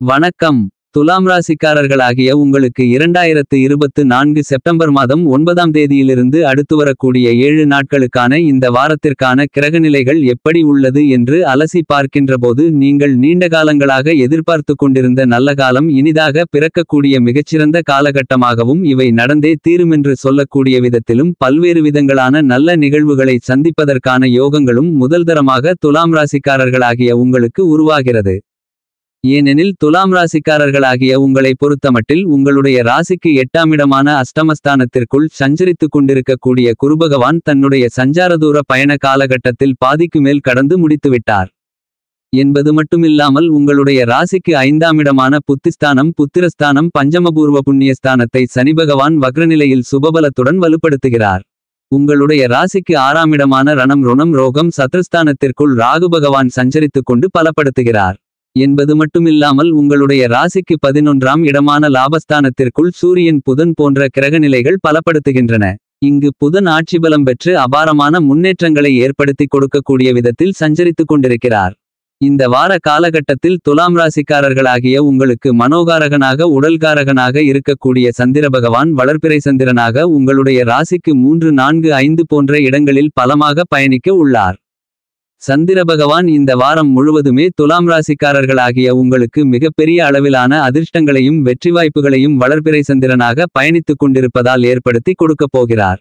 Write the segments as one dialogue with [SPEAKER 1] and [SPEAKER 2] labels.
[SPEAKER 1] வணக்கம் துலாம் ராசிக்காரர்களாகிய உங்களுக்கு இரண்டாயிரத்து இருபத்து நான்கு செப்டம்பர் மாதம் ஒன்பதாம் தேதியிலிருந்து அடுத்து வரக்கூடிய ஏழு நாட்களுக்கான இந்த வாரத்திற்கான கிரகநிலைகள் எப்படி உள்ளது என்று அலசி பார்க்கின்றபோது நீங்கள் நீண்ட காலங்களாக எதிர்பார்த்து கொண்டிருந்த நல்ல காலம் இனிதாக பிறக்கக்கூடிய மிகச்சிறந்த காலகட்டமாகவும் இவை நடந்தே தீருமென்று சொல்லக்கூடிய விதத்திலும் பல்வேறு விதங்களான நல்ல நிகழ்வுகளை சந்திப்பதற்கான யோகங்களும் முதல்தரமாக துலாம் ராசிக்காரர்களாகிய உங்களுக்கு உருவாகிறது ஏனெனில் துலாம் ராசிக்காரர்களாகிய உங்களை பொறுத்தமட்டில் உங்களுடைய ராசிக்கு எட்டாமிடமான அஷ்டமஸ்தானத்திற்குள் சஞ்சரித்துக் கொண்டிருக்கக்கூடிய குருபகவான் தன்னுடைய சஞ்சாரதூர பயண காலகட்டத்தில் பாதிக்கு மேல் கடந்து முடித்துவிட்டார் என்பது மட்டுமில்லாமல் உங்களுடைய ராசிக்கு ஐந்தாமிடமான புத்திஸ்தானம் புத்திரஸ்தானம் பஞ்சமபூர்வ புண்ணியஸ்தானத்தை சனிபகவான் வக்ரநிலையில் சுபபலத்துடன் வலுப்படுத்துகிறார் உங்களுடைய ராசிக்கு ஆறாமிடமான ரணம் ருணம் ரோகம் சத்ருஸ்தானத்திற்குள் ராகு பகவான் சஞ்சரித்துக் கொண்டு பலப்படுத்துகிறார் என்பது மட்டுமில்லாமல் உங்களுடைய ராசிக்கு பதினொன்றாம் இடமான லாபஸ்தானத்திற்குள் சூரியன் புதன் போன்ற கிரகநிலைகள் பலப்படுத்துகின்றன இங்கு புதன் ஆட்சி பலம் பெற்று அபாரமான முன்னேற்றங்களை ஏற்படுத்தி கொடுக்கக்கூடிய விதத்தில் சஞ்சரித்துக் கொண்டிருக்கிறார் இந்த வார காலகட்டத்தில் துலாம் ராசிக்காரர்களாகிய உங்களுக்கு மனோகாரகனாக உடல்காரகனாக இருக்கக்கூடிய சந்திர பகவான் வளர்பிறை சந்திரனாக உங்களுடைய ராசிக்கு மூன்று நான்கு ஐந்து போன்ற இடங்களில் பலமாக பயணிக்க உள்ளார் சந்திர பகவான் இந்த வாரம் முழுவதுமே துலாம் ராசிக்காரர்களாகிய உங்களுக்கு மிகப்பெரிய அளவிலான அதிர்ஷ்டங்களையும் வெற்றி வாய்ப்புகளையும் வளர்பிறை சந்திரனாக பயணித்துக் கொண்டிருப்பதால் ஏற்படுத்தி கொடுக்கப் போகிறார்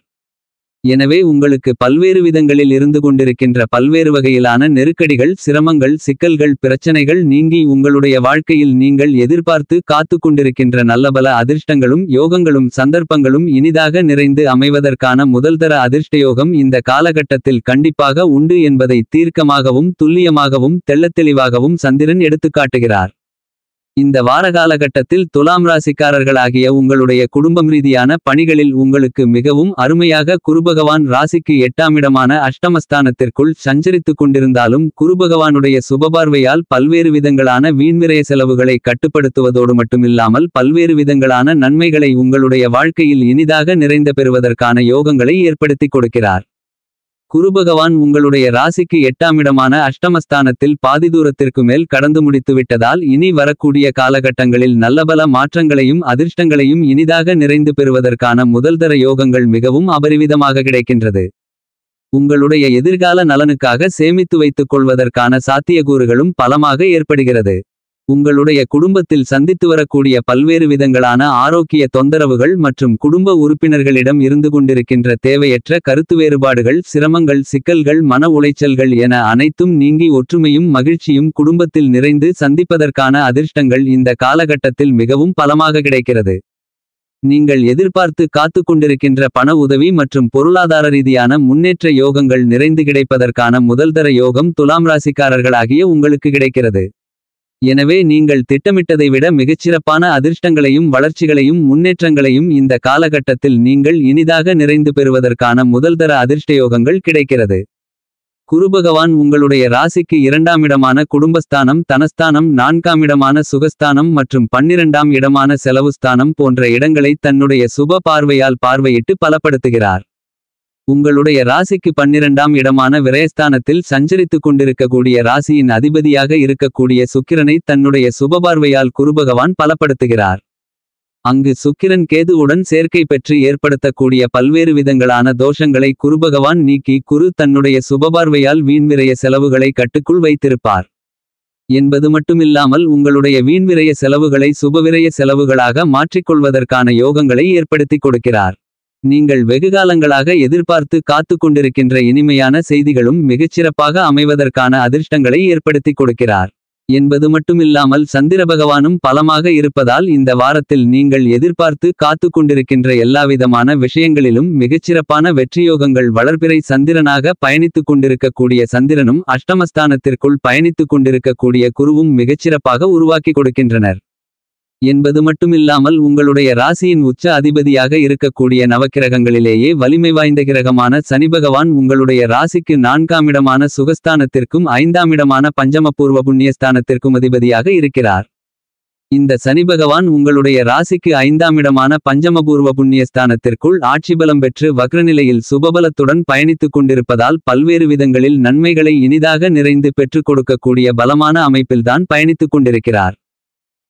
[SPEAKER 1] எனவே உங்களுக்கு பல்வேறு விதங்களில் இருந்து கொண்டிருக்கின்ற பல்வேறு வகையிலான நெருக்கடிகள் சிரமங்கள் சிக்கல்கள் பிரச்சனைகள் நீங்கி உங்களுடைய வாழ்க்கையில் நீங்கள் எதிர்பார்த்து காத்து கொண்டிருக்கின்ற நல்லபல அதிர்ஷ்டங்களும் யோகங்களும் சந்தர்ப்பங்களும் இனிதாக நிறைந்து அமைவதற்கான முதல்தர அதிர்ஷ்டயோகம் இந்த காலகட்டத்தில் கண்டிப்பாக உண்டு என்பதை தீர்க்கமாகவும் துல்லியமாகவும் தெள்ளத்தெளிவாகவும் சந்திரன் எடுத்துக்காட்டுகிறார் இந்த வார காலகட்டத்தில் துலாம் ராசிக்காரர்களாகிய உங்களுடைய குடும்பம் ரீதியான பணிகளில் உங்களுக்கு மிகவும் அருமையாக குருபகவான் ராசிக்கு எட்டாமிடமான அஷ்டமஸ்தானத்திற்குள் சஞ்சரித்துக் கொண்டிருந்தாலும் குருபகவானுடைய சுபபார்வையால் பல்வேறு விதங்களான வீண்விரய செலவுகளை கட்டுப்படுத்துவதோடு மட்டுமில்லாமல் பல்வேறு விதங்களான நன்மைகளை உங்களுடைய வாழ்க்கையில் இனிதாக நிறைந்த பெறுவதற்கான யோகங்களை ஏற்படுத்திக் கொடுக்கிறார் குருபகவான் உங்களுடைய ராசிக்கு எட்டாமிடமான அஷ்டமஸ்தானத்தில் பாதி தூரத்திற்கு மேல் கடந்து முடித்து விட்டதால் இனி வரக்கூடிய காலகட்டங்களில் நல்லபல மாற்றங்களையும் அதிர்ஷ்டங்களையும் இனிதாக நிறைந்து பெறுவதற்கான முதல்தர யோகங்கள் மிகவும் அபரிவிதமாக கிடைக்கின்றது உங்களுடைய எதிர்கால நலனுக்காக சேமித்து வைத்துக் கொள்வதற்கான சாத்தியக்கூறுகளும் பலமாக ஏற்படுகிறது உங்களுடைய குடும்பத்தில் சந்தித்து வரக்கூடிய பல்வேறு விதங்களான ஆரோக்கிய தொந்தரவுகள் மற்றும் குடும்ப உறுப்பினர்களிடம் இருந்து கொண்டிருக்கின்ற தேவையற்ற கருத்து வேறுபாடுகள் சிரமங்கள் சிக்கல்கள் மன உளைச்சல்கள் என அனைத்தும் நீங்கி ஒற்றுமையும் மகிழ்ச்சியும் குடும்பத்தில் நிறைந்து சந்திப்பதற்கான அதிர்ஷ்டங்கள் இந்த காலகட்டத்தில் மிகவும் பலமாக கிடைக்கிறது நீங்கள் எதிர்பார்த்து காத்து கொண்டிருக்கின்ற பண உதவி மற்றும் பொருளாதார ரீதியான முன்னேற்ற யோகங்கள் நிறைந்து கிடைப்பதற்கான முதல்தர யோகம் துலாம் ராசிக்காரர்களாகிய உங்களுக்கு கிடைக்கிறது எனவே நீங்கள் திட்டமிட்டதை விட மிகச்சிறப்பான அதிர்ஷ்டங்களையும் வளர்ச்சிகளையும் முன்னேற்றங்களையும் இந்த காலகட்டத்தில் நீங்கள் இனிதாக நிறைந்து பெறுவதற்கான முதல்தர அதிர்ஷ்டயோகங்கள் கிடைக்கிறது குருபகவான் உங்களுடைய ராசிக்கு இரண்டாமிடமான குடும்பஸ்தானம் தனஸ்தானம் நான்காமிடமான சுகஸ்தானம் மற்றும் பன்னிரண்டாம் இடமான செலவுஸ்தானம் போன்ற இடங்களை தன்னுடைய சுப பார்வையால் பார்வையிட்டு பலப்படுத்துகிறார் உங்களுடைய ராசிக்கு பன்னிரண்டாம் இடமான விரயஸ்தானத்தில் சஞ்சரித்துக் கொண்டிருக்கக்கூடிய ராசியின் அதிபதியாக இருக்கக்கூடிய சுக்கிரனை தன்னுடைய சுபபார்வையால் குருபகவான் பலப்படுத்துகிறார் அங்கு சுக்கிரன் கேதுவுடன் சேர்க்கை பெற்று ஏற்படுத்தக்கூடிய பல்வேறு விதங்களான தோஷங்களை குருபகவான் நீக்கி குரு தன்னுடைய சுபபார்வையால் வீண்விரய செலவுகளை கட்டுக்குள் வைத்திருப்பார் என்பது மட்டுமில்லாமல் உங்களுடைய வீண்விரய செலவுகளை சுபவிரய செலவுகளாக மாற்றிக்கொள்வதற்கான யோகங்களை ஏற்படுத்திக் கொடுக்கிறார் நீங்கள் வெகுகாலங்களாக எதிர்பார்த்து காத்து கொண்டிருக்கின்ற இனிமையான செய்திகளும் மிகச்சிறப்பாக அமைவதற்கான அதிர்ஷ்டங்களை ஏற்படுத்திக் கொடுக்கிறார் என்பது மட்டுமில்லாமல் சந்திர பகவானும் பலமாக இருப்பதால் இந்த வாரத்தில் நீங்கள் எதிர்பார்த்து காத்து கொண்டிருக்கின்ற எல்லாவிதமான விஷயங்களிலும் மிகச்சிறப்பான வெற்றியோகங்கள் வளர்பிறை சந்திரனாக பயணித்துக் கொண்டிருக்கக்கூடிய சந்திரனும் அஷ்டமஸ்தானத்திற்குள் பயணித்துக் கொண்டிருக்கக்கூடிய குருவும் மிகச்சிறப்பாக உருவாக்கி கொடுக்கின்றனர் என்பது மட்டுமில்லாமல் உங்களுடைய ராசியின் உச்ச அதிபதியாக இருக்கக்கூடிய நவக்கிரகங்களிலேயே வலிமை வாய்ந்த கிரகமான சனிபகவான் உங்களுடைய ராசிக்கு நான்காமிடமான சுகஸ்தானத்திற்கும் ஐந்தாமிடமான பஞ்சமபூர்வ புண்ணியஸ்தானத்திற்கும் அதிபதியாக இருக்கிறார் இந்த சனிபகவான் உங்களுடைய ராசிக்கு ஐந்தாமிடமான பஞ்சமபூர்வ புண்ணியஸ்தானத்திற்குள் ஆட்சிபலம் பெற்று வக்ரநிலையில் சுபபலத்துடன் பயணித்துக் கொண்டிருப்பதால் பல்வேறு விதங்களில் நன்மைகளை இனிதாக நிறைந்து பெற்றுக் கொடுக்கக்கூடிய பலமான அமைப்பில்தான் பயணித்துக் கொண்டிருக்கிறார்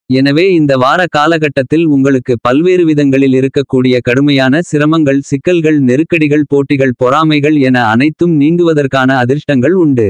[SPEAKER 1] எனவே இந்த வார காலகட்டத்தில் உங்களுக்கு பல்வேறு விதங்களில் இருக்கக்கூடிய கடுமையான சிரமங்கள் சிக்கல்கள் நெருக்கடிகள் போட்டிகள் பொறாமைகள் என அனைத்தும் நீங்குவதற்கான அதிர்ஷ்டங்கள் உண்டு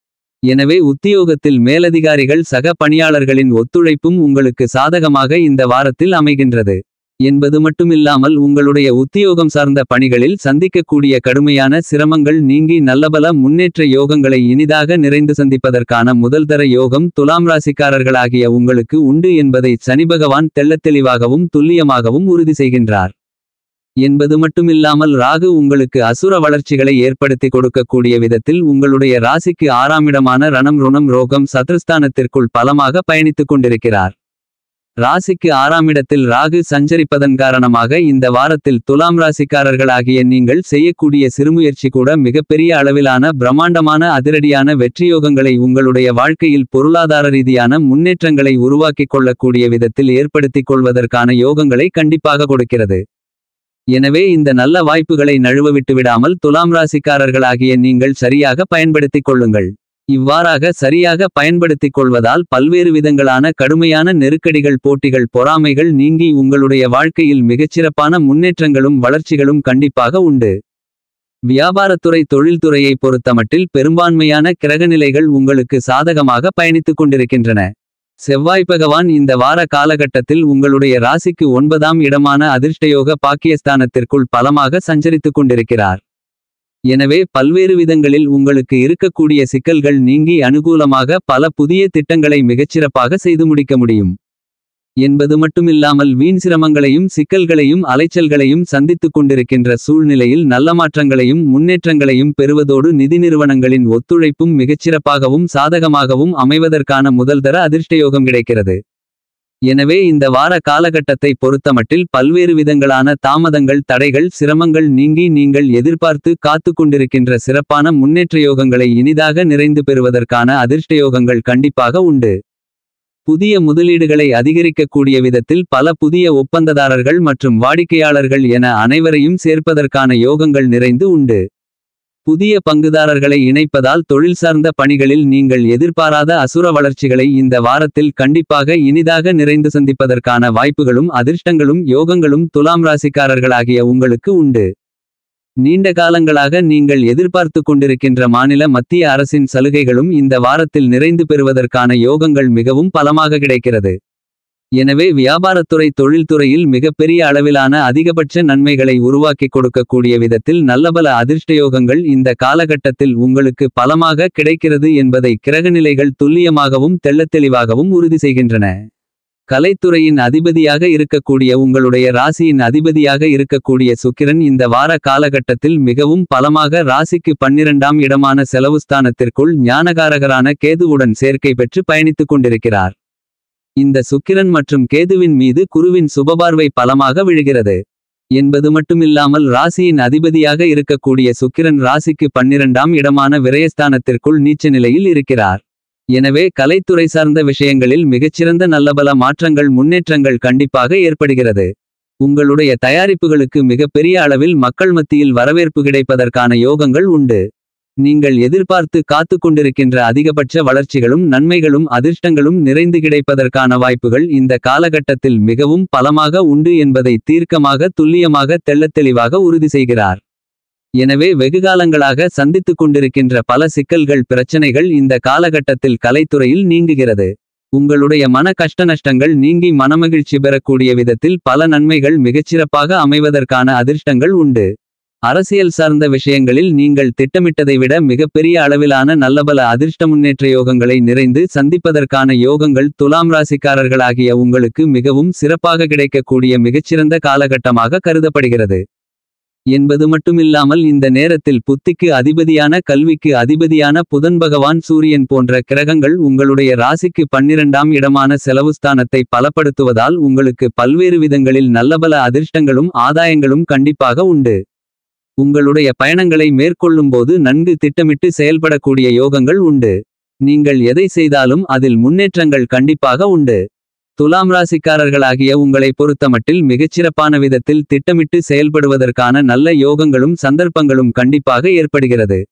[SPEAKER 1] எனவே உத்தியோகத்தில் மேலதிகாரிகள் சக பணியாளர்களின் ஒத்துழைப்பும் உங்களுக்கு சாதகமாக இந்த வாரத்தில் அமைகின்றது என்பது மட்டுமில்லாமல் உங்களுடைய உத்தியோகம் சார்ந்த பணிகளில் சந்திக்கக்கூடிய கடுமையான சிரமங்கள் நீங்கி நல்லபல முன்னேற்ற யோகங்களை இனிதாக நிறைந்து சந்திப்பதற்கான முதல்தர யோகம் துலாம் ராசிக்காரர்களாகிய உங்களுக்கு உண்டு என்பதை சனி பகவான் தெள்ளத்தெளிவாகவும் துல்லியமாகவும் உறுதி செய்கின்றார் என்பது மட்டுமில்லாமல் ராகு உங்களுக்கு அசுர வளர்ச்சிகளை ஏற்படுத்தி கொடுக்கக்கூடிய விதத்தில் உங்களுடைய ராசிக்கு ஆறாமிடமான ரணம் ருணம் ரோகம் சத்ருஸ்தானத்திற்குள் பலமாக பயணித்துக் கொண்டிருக்கிறார் ராசிக்கு ஆறாமிடத்தில் ராகு சஞ்சரிப்பதன் காரணமாக இந்த வாரத்தில் துலாம் ராசிக்காரர்களாகிய நீங்கள் செய்யக்கூடிய சிறுமுயற்சி கூட மிகப்பெரிய அளவிலான பிரம்மாண்டமான அதிரடியான வெற்றியோகங்களை உங்களுடைய வாழ்க்கையில் பொருளாதார ரீதியான முன்னேற்றங்களை உருவாக்கிக் கொள்ளக்கூடிய விதத்தில் ஏற்படுத்திக் கொள்வதற்கான யோகங்களை கண்டிப்பாக கொடுக்கிறது எனவே இந்த நல்ல வாய்ப்புகளை நழுவ விட்டுவிடாமல் துலாம் ராசிக்காரர்களாகிய நீங்கள் சரியாக பயன்படுத்திக் கொள்ளுங்கள் இவ்வாறாக சரியாக பயன்படுத்திக் கொள்வதால் பல்வேறு விதங்களான கடுமையான நெருக்கடிகள் போட்டிகள் பொறாமைகள் நீங்கி உங்களுடைய வாழ்க்கையில் மிகச்சிறப்பான முன்னேற்றங்களும் வளர்ச்சிகளும் கண்டிப்பாக உண்டு வியாபாரத்துறை தொழில்துறையை பொறுத்தமட்டில் பெரும்பான்மையான கிரகநிலைகள் உங்களுக்கு சாதகமாக பயணித்துக் கொண்டிருக்கின்றன செவ்வாய் பகவான் இந்த வார காலகட்டத்தில் உங்களுடைய ராசிக்கு ஒன்பதாம் இடமான அதிர்ஷ்டயோக பாக்கியஸ்தானத்திற்குள் பலமாக சஞ்சரித்துக் கொண்டிருக்கிறார் எனவே பல்வேறு விதங்களில் உங்களுக்கு இருக்கக்கூடிய சிக்கல்கள் நீங்கி அனுகூலமாக பல புதிய திட்டங்களை மிகச்சிறப்பாக செய்து முடிக்க முடியும் என்பது மட்டுமில்லாமல் வீண் சிரமங்களையும் சிக்கல்களையும் அலைச்சல்களையும் சந்தித்துக் கொண்டிருக்கின்ற சூழ்நிலையில் நல்ல மாற்றங்களையும் முன்னேற்றங்களையும் பெறுவதோடு நிதி நிறுவனங்களின் ஒத்துழைப்பும் மிகச்சிறப்பாகவும் சாதகமாகவும் அமைவதற்கான முதல்தர அதிர்ஷ்டயோகம் கிடைக்கிறது எனவே இந்த வார காலகட்டத்தை பொறுத்தமட்டில் பல்வேறு விதங்களான தாமதங்கள் தடைகள் சிரமங்கள் நீங்கி நீங்கள் எதிர்பார்த்து காத்து கொண்டிருக்கின்ற சிறப்பான முன்னேற்ற யோகங்களை இனிதாக நிறைந்து பெறுவதற்கான அதிர்ஷ்டயோகங்கள் கண்டிப்பாக உண்டு புதிய முதலீடுகளை அதிகரிக்கக்கூடிய விதத்தில் பல புதிய ஒப்பந்ததாரர்கள் மற்றும் வாடிக்கையாளர்கள் என அனைவரையும் சேர்ப்பதற்கான யோகங்கள் நிறைந்து உண்டு புதிய பங்குதாரர்களை இணைப்பதால் தொழில் சார்ந்த பணிகளில் நீங்கள் எதிர்பாராத அசுர வளர்ச்சிகளை இந்த வாரத்தில் கண்டிப்பாக இனிதாக நிறைந்து சந்திப்பதற்கான வாய்ப்புகளும் அதிர்ஷ்டங்களும் யோகங்களும் துலாம் ராசிக்காரர்களாகிய உங்களுக்கு உண்டு நீண்ட காலங்களாக நீங்கள் எதிர்பார்த்து கொண்டிருக்கின்ற மாநில மத்திய அரசின் சலுகைகளும் இந்த வாரத்தில் நிறைந்து பெறுவதற்கான யோகங்கள் மிகவும் பலமாக கிடைக்கிறது எனவே வியாபாரத்துறை தொழில்துறையில் மிகப்பெரிய அளவிலான அதிகபட்ச நன்மைகளை உருவாக்கிக் கொடுக்கக்கூடிய விதத்தில் நல்லபல அதிர்ஷ்டயோகங்கள் இந்த காலகட்டத்தில் உங்களுக்கு பலமாக கிடைக்கிறது என்பதை கிரகநிலைகள் துல்லியமாகவும் தெள்ளத்தெளிவாகவும் உறுதி செய்கின்றன கலைத்துறையின் அதிபதியாக இருக்கக்கூடிய உங்களுடைய ராசியின் அதிபதியாக இருக்கக்கூடிய சுக்கிரன் இந்த வார காலகட்டத்தில் மிகவும் பலமாக ராசிக்கு பன்னிரண்டாம் இடமான செலவுஸ்தானத்திற்குள் ஞானகாரகரான கேதுவுடன் சேர்க்கை பெற்று பயணித்துக் கொண்டிருக்கிறார் இந்த சுக்கிரன் மற்றும் கேதுவின் மீது குருவின் சுபபார்வை பலமாக விழுகிறது என்பது மட்டுமில்லாமல் ராசியின் அதிபதியாக இருக்கக்கூடிய சுக்கிரன் ராசிக்கு பன்னிரண்டாம் இடமான விரயஸ்தானத்திற்குள் நீச்ச நிலையில் இருக்கிறார் எனவே கலைத்துறை சார்ந்த விஷயங்களில் மிகச்சிறந்த நல்லபல மாற்றங்கள் முன்னேற்றங்கள் கண்டிப்பாக ஏற்படுகிறது உங்களுடைய தயாரிப்புகளுக்கு மிகப்பெரிய அளவில் மக்கள் மத்தியில் வரவேற்பு கிடைப்பதற்கான யோகங்கள் உண்டு நீங்கள் எதிர்பார்த்து காத்து கொண்டிருக்கின்ற அதிகபட்ச வளர்ச்சிகளும் நன்மைகளும் அதிர்ஷ்டங்களும் நிறைந்து கிடைப்பதற்கான வாய்ப்புகள் இந்த காலகட்டத்தில் மிகவும் பலமாக உண்டு என்பதை தீர்க்கமாக துல்லியமாக தெள்ளத்தெளிவாக உறுதி செய்கிறார் எனவே வெகுகாலங்களாக சந்தித்துக் கொண்டிருக்கின்ற பல சிக்கல்கள் பிரச்சனைகள் இந்த காலகட்டத்தில் கலைத்துறையில் நீங்குகிறது உங்களுடைய மன கஷ்ட நஷ்டங்கள் நீங்கி மனமகிழ்ச்சி பெறக்கூடிய விதத்தில் பல நன்மைகள் மிகச்சிறப்பாக அமைவதற்கான அதிர்ஷ்டங்கள் உண்டு அரசியல் சார்ந்த விஷயங்களில் நீங்கள் திட்டமிட்டதை விட மிகப்பெரிய அளவிலான நல்லபல அதிர்ஷ்ட முன்னேற்ற யோகங்களை நிறைந்து சந்திப்பதற்கான யோகங்கள் துலாம் ராசிக்காரர்களாகிய உங்களுக்கு மிகவும் சிறப்பாக கிடைக்கக்கூடிய மிகச்சிறந்த காலகட்டமாக கருதப்படுகிறது என்பது மட்டுமில்லாமல் இந்த நேரத்தில் புத்திக்கு அதிபதியான கல்விக்கு அதிபதியான புதன் பகவான் சூரியன் போன்ற கிரகங்கள் உங்களுடைய ராசிக்கு பன்னிரண்டாம் இடமான செலவுஸ்தானத்தை பலப்படுத்துவதால் உங்களுக்கு பல்வேறு விதங்களில் நல்லபல அதிர்ஷ்டங்களும் ஆதாயங்களும் கண்டிப்பாக உண்டு உங்களுடைய பயணங்களை மேற்கொள்ளும்போது நன்கு திட்டமிட்டு செயல்படக்கூடிய யோகங்கள் உண்டு நீங்கள் எதை செய்தாலும் அதில் முன்னேற்றங்கள் கண்டிப்பாக உண்டு துலாம் ராசிக்காரர்களாகிய உங்களை பொறுத்தமட்டில் மிகச்சிறப்பான விதத்தில் திட்டமிட்டு செயல்படுவதற்கான நல்ல யோகங்களும் சந்தர்ப்பங்களும் கண்டிப்பாக ஏற்படுகிறது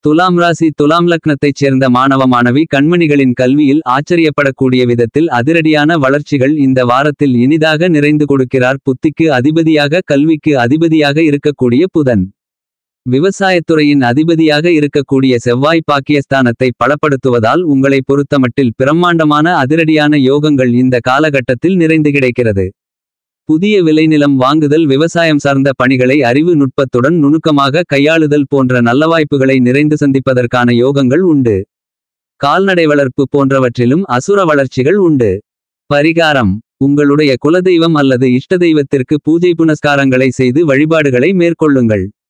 [SPEAKER 1] துலாம் ராசி துலாம் லக்னத்தைச் சேர்ந்த மாணவ மாணவி கண்மணிகளின் கல்வியில் ஆச்சரியப்படக்கூடிய விதத்தில் அதிரடியான வளர்ச்சிகள் இந்த வாரத்தில் இனிதாக நிறைந்து கொடுக்கிறார் புத்திக்கு அதிபதியாக கல்விக்கு அதிபதியாக இருக்கக்கூடிய புதன் விவசாயத்துறையின் அதிபதியாக இருக்கக்கூடிய செவ்வாய் பாக்கியஸ்தானத்தை பலப்படுத்துவதால் உங்களை பொறுத்தமட்டில் பிரம்மாண்டமான அதிரடியான யோகங்கள் இந்த காலகட்டத்தில் நிறைந்து கிடைக்கிறது புதிய விளைநிலம் வாங்குதல் விவசாயம் சார்ந்த பணிகளை அறிவு நுட்பத்துடன் நுணுக்கமாக கையாளுதல் போன்ற நல்ல வாய்ப்புகளை நிறைந்து சந்திப்பதற்கான யோகங்கள் உண்டு கால்நடை வளர்ப்பு போன்றவற்றிலும் அசுர வளர்ச்சிகள் உண்டு பரிகாரம் உங்களுடைய குலதெய்வம் அல்லது இஷ்ட தெய்வத்திற்கு பூஜை புனஸ்காரங்களை செய்து வழிபாடுகளை மேற்கொள்ளுங்கள்